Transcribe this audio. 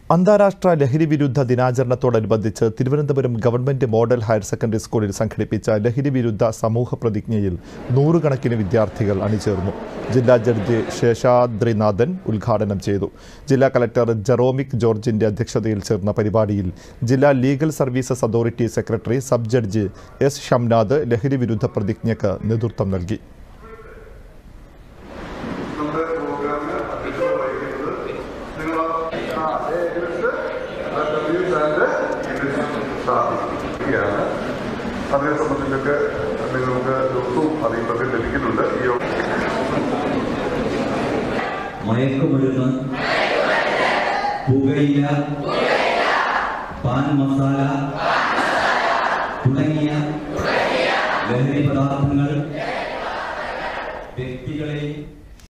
അന്താരാഷ്ട്ര ലഹരി വിരുദ്ധ ദിനാചരണത്തോടനുബന്ധിച്ച് Thiruvananthapuram government model higher secondary സ്കൂളിൽ സംഘടിപ്പിച്ച ലഹരി വിരുദ്ധ സമൂഹ പ്രതിജ്ഞയിൽ നൂറുകണക്കിന് വിദ്യാർത്ഥികൾ അണിചേർന്നു ജില്ലാ ജഡ്ജി ശേഷാദ്രിനാഥൻ ഉദ്ഘാടനം ചെയ്തു ജില്ലാ കലക്ടർ ജെറോമിക് ജോർജിന്റെ അധ്യക്ഷതയിൽ ചേർന്ന പരിപാടിയിൽ ജില്ലാ legal services authority secretary sub judge S Shamnath ലഹരി വിരുദ്ധ പ്രതിജ്ഞയ്ക്ക് നേതൃത്വം നൽകി നമ്മുടെ പ്രോഗ്രാമിന് അധ്യക്ഷത വഹിക്കുന്നത് നിങ്ങൾ ആ ഏകദേശം ഡബ്ല്യൂസ് ആൻഡ് ഇംഗ്ലീഷ് സ്ഥാപിക്കുകയാണ് അതിനെ സംബന്ധിച്ചൊക്കെ നിങ്ങൾക്ക് ദിവസവും അറിയിപ്പൊക്കെ ലഭിക്കുന്നുണ്ട് ഈ യോഗ- മയക്കുമരുന്ന് പുകയില പാൻ മസാല തുടങ്ങിയ ലഹരി പദാർത്ഥങ്ങൾ വ്യക്തികളെയും